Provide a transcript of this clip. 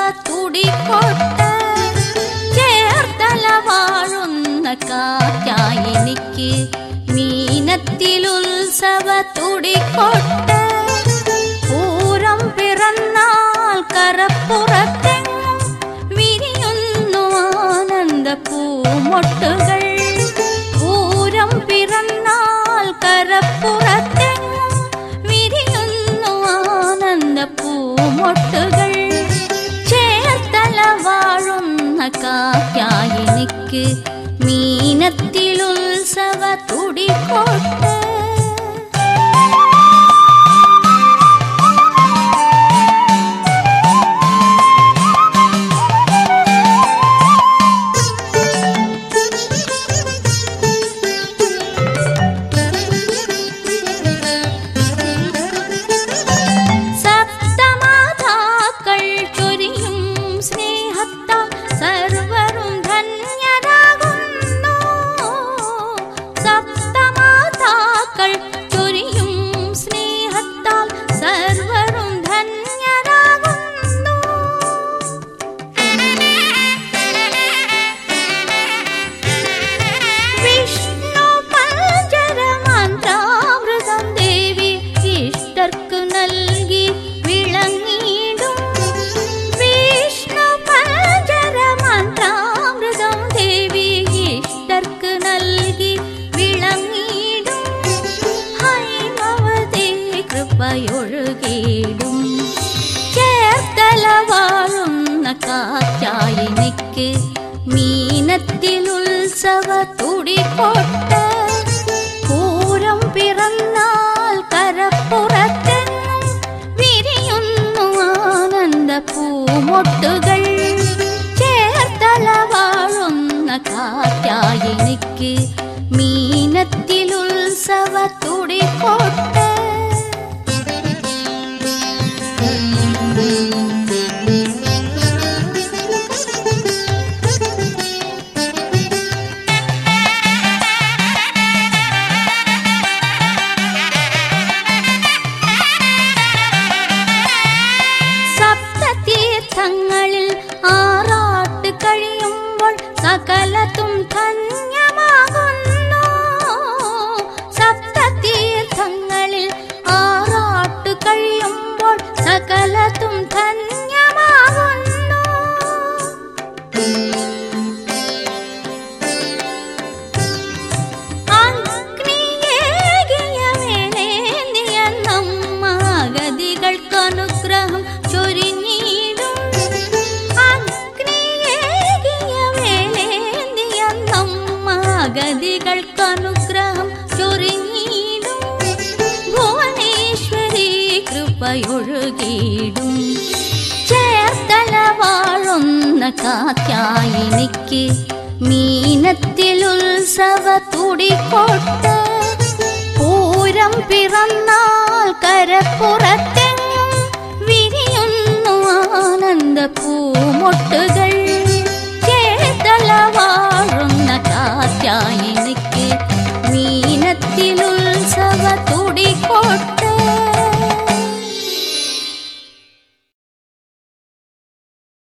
തുടികൊട്ട് ചേർത്തല വാഴുന്ന കാറ്റായെനിക്ക് മീനത്തിലുത്സവ തുടികൊട്ട് പൂരം പിറന്നാൽ കരപ്പുറത്തെങ്ങും വിരിയുന്നു ആനന്ദ പൂമൊട്ടുകൾ പൂരം പിറന്നാൽ കരപ്പുറത്തെങ്ങും വിരിയുന്നു ആനന്ദ പൂമൊട്ടുകൾ ചേർത്തല വാഴുന്ന കാറ്റായെനിക്ക് മീനത്തിലുത്സവ തുടികൊട്ട് സപ്തമാതാക്കൾ ചൊരിയും സ്നേഹത്താൽ സർവരും ധന്യരാകുന്നു സപ്തമാതാക്കൾ ചൊരിയും സ്നേഹത്താൽ സർവരും ധന്യരാകുന്നു വിഷ്ണു പഞ്ചരമന്ത്രാമൃതം ദേവി ഇഷ്ടർക്ക് നൽകി വിളങ്ങിടും വിഷ്ണു പഞ്ചരമന്ത്രാമൃതം ദേവി ഇഷ്ടർക്ക് നൽകി വിളങ്ങിടും ഹൈമവതേ കൃപയൊഴുകിടും ചേർത്തല വാഴുന്ന കാറ്റായിനിക്ക് മീനത്തിലുത്സവ തുടികൊട്ട് പൂരം പിറന്നാൽ കരപ്പുറത്തെങ്ങും വിരിയുന്നു ആനന്ദ പൂമൊട്ടുകൾ ചേർത്തല വാഴുന്ന കാറ്റായിനിക്ക് മീനത്തിലുത്സവ തുടികൊട്ട് സപ്തതീർത്ഥങ്ങളിൽ ആറാട്ട് കഴിയുമ്പോൾ സകലതും ധന്യമാകുന്നു സപ്തതീർത്ഥങ്ങളിൽ ആറാട്ട് കഴിയുമ്പോൾ സകലതും ധന്യമാകുന്നു അഗ്നിയേകിയ വേളേന്തിയ നമ്മാഗതികൾക്കനുഗ്രഹം ചൊരിഞ്ഞിടും അഗ്നിയേകിയ വേളേന്തിയ നമ്മാഗതികൾക്കനുഗ്രഹം ചൊരിഞ്ഞിടും ഭുവനേശ്വരി കൃപയൊഴുകിടും ചേർത്തല വാഴുന്ന കാറ്റായിനിക്ക് മീനത്തിലുത്സവ തുടികൊട്ട് പൂരം പിറന്നാൽ കരപ്പുറ